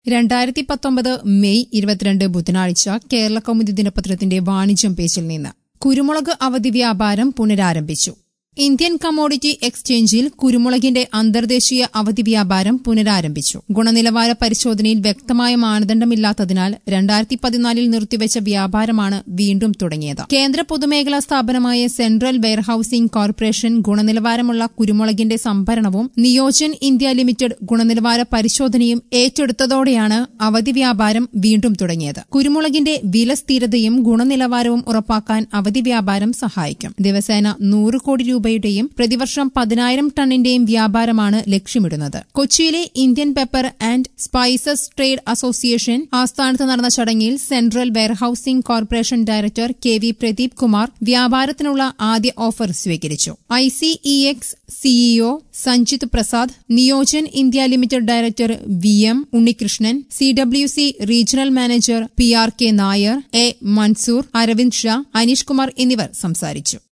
രണ്ടായിരത്തി പത്തൊമ്പത് മെയ് ഇരുപത്തിരണ്ട് ബുധനാഴ്ച കേരള കൗമുദി ദിനപത്രത്തിന്റെ വാണിജ്യം പേജിൽ നിന്ന് കുരുമുളക് അവധി വ്യാപാരം പുനരാരംഭിച്ചു ഇന്ത്യൻ കമ്മോഡിറ്റി എക്സ്ചേഞ്ചിൽ കുരുമുളകിന്റെ അന്തർദേശീയ അവധി വ്യാപാരം പുനരാരംഭിച്ചു ഗുണനിലവാര പരിശോധനയിൽ വ്യക്തമായ മാനദണ്ഡമില്ലാത്തതിനാൽ രണ്ടായിരത്തി പതിനാലിൽ നിർത്തിവെച്ച വ്യാപാരമാണ് വീണ്ടും തുടങ്ങിയത് കേന്ദ്ര പൊതുമേഖലാ സ്ഥാപനമായ സെൻട്രൽ വെയർഹൌസിംഗ് കോർപ്പറേഷൻ ഗുണനിലവാരമുള്ള കുരുമുളകിന്റെ സംഭരണവും നിയോജൻ ഇന്ത്യ ലിമിറ്റഡ് ഗുണനിലവാര പരിശോധനയും ഏറ്റെടുത്തതോടെയാണ് അവധി വ്യാപാരം വീണ്ടും തുടങ്ങിയത് കുരുമുളകിന്റെ വില സ്ഥിരതയും ഗുണനിലവാരവും ഉറപ്പാക്കാൻ അവധി വ്യാപാരം സഹായിക്കും ദിവസേന നൂറ് കോടി രൂപയുടെയും പ്രതിവർഷം പതിനായിരം ടണ്ണിന്റെയും വ്യാപാരമാണ് ലക്ഷ്യമിടുന്നത് കൊച്ചിയിലെ Indian pepper and spices trade association ആസ്ഥാനത്ത് നടന്ന ചടങ്ങിൽ central warehousing corporation director K V Pradeep Kumar വ്യാപാരത്തിനുള്ള ആദ്യ ഓഫർ സ്വീകരിച്ചു I C E X CEO Sanjith Prasad Neogen India limited director V M Unnikrishnan C W C regional manager P R K Nair A Mansoor Aravind Shah Aneesh Kumar എന്നിവർ സംസാരിച്ചു